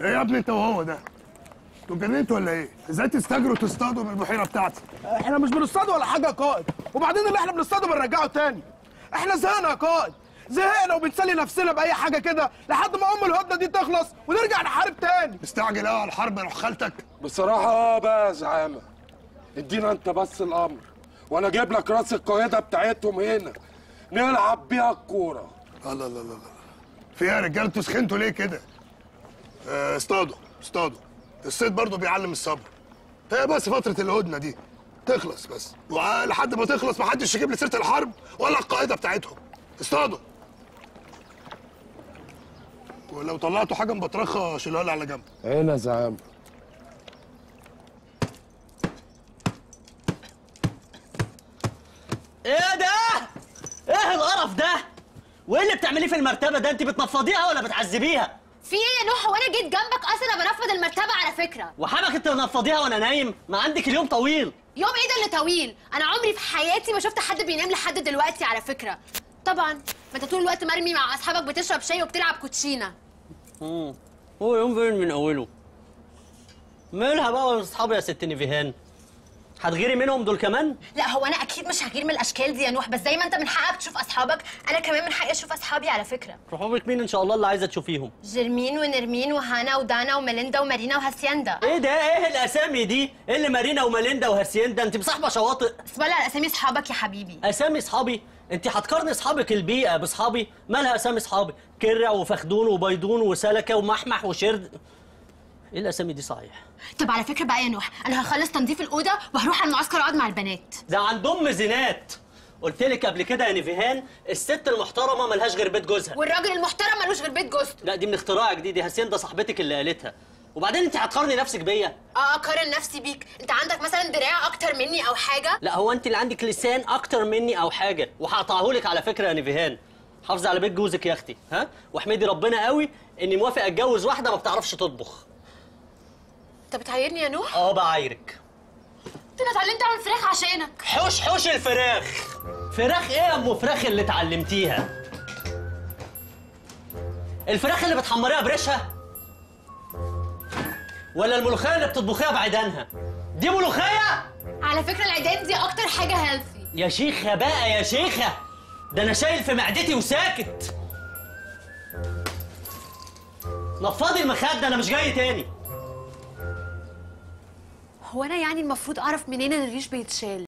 ايه يا ابني انت وهو ده انتوا اتجننتوا ولا ايه ازاي تستجروا تصطادوا من البحيره بتاعتي احنا مش بنصطاد ولا حاجه يا قائد وبعدين اللي احنا بنصطاده بنرجعه تاني احنا زهقنا يا قائد زهقنا وبنسلي نفسنا باي حاجه كده لحد ما ام الهدنه دي تخلص ونرجع نحارب تاني مستعجل قوي على الحرب يا روح خالتك بصراحة اه بقى يا زعامة ادينا انت بس الامر وانا اجيب لك راس القيادة بتاعتهم هنا نلعب بيها الكورة الله الله الله الله في ايه يا رجاله انتوا سخنتوا ليه كده آه، اصطادوا اصطادوا الصيد برضه بيعلم الصبر هي بس فتره الهدنه دي تخلص بس ولحد ما تخلص محدش يجيب لي سيره الحرب ولا القاعده بتاعتهم اصطادوا ولو طلعتوا حاجه مبطرخه شيلوها لي على جنب هنا يا زعامة ايه ده؟ ايه القرف ده؟ وايه اللي بتعمليه في المرتبه ده؟ انت بتنفضيها ولا بتعذبيها؟ في ايه يا نوح وانا جيت جنبك اصلا انا بنفض المرتبه على فكره وحابك انت منفضيها وانا نايم؟ ما عندك اليوم طويل يوم ايه ده اللي طويل انا عمري في حياتي ما شفت حد بينام لحد دلوقتي على فكره طبعا ما انت طول الوقت مرمي مع اصحابك بتشرب شاي وبتلعب كوتشينه مم. هو يوم فين من اوله؟ مالها بقى يا اصحابي يا ست نيفيهان؟ هتغيري منهم دول كمان؟ لا هو انا اكيد مش هغير من الاشكال دي يا نوح بس زي ما انت من حقك تشوف اصحابك انا كمان من حقي اشوف اصحابي على فكره صحابك مين ان شاء الله اللي عايزه تشوفيهم؟ جيرمين ونرمين وهانا ودانا وميليندا ومارينا وهاسياندا ايه ده؟ ايه الاسامي دي؟ ايه اللي مارينا وماليندا وهاسيندا؟ انت مصاحبه شواطئ اسم على اسامي اصحابك يا حبيبي اسامي اصحابي انت هتقارني اصحابك البيئه باصحابي مالها اسامي اصحابي كرع وفخدون وبيضون وسلكه ومحمح وشرد ايه الاسامي دي صحيح طب على فكره بقى يا نوح انا هخلص تنظيف الاوضه وهروح على المعسكر اقعد مع البنات ده عندهم زينات قلت لك قبل كده يا نيفيهان الست المحترمه ملهاش غير بيت جوزها والراجل المحترم ملوش غير بيت جوزته لا دي من اختراع جديد دي هاسين ده صاحبتك اللي قالتها وبعدين انت هتقارني نفسك بيا اه اقارن نفسي بيك انت عندك مثلا دراع اكتر مني او حاجه لا هو انت اللي عندك لسان اكتر مني او حاجه وهقطعهولك على فكره يا نيفيهان حافظي على بيت جوزك يا اختي ها واحمدي ربنا قوي اني موافق اتجوز واحده ما بتعرفش تطبخ انت بتعايرني يا نوح اه بعايرك انا اتعلمت اعمل فراخ عشانك حوش حوش الفراخ فراخ ايه يا ام فراخ اللي اتعلمتيها الفراخ اللي بتحمريها بريشها ولا الملوخيه اللي بتطبخيها بعيدانها دي ملوخيه على فكره العيدان دي اكتر حاجه هيلثي يا شيخه بقى يا شيخه ده انا شايل في معدتي وساكت نفضي المخده انا مش جاي تاني هو انا يعني المفروض اعرف منين ان الريش بيتشال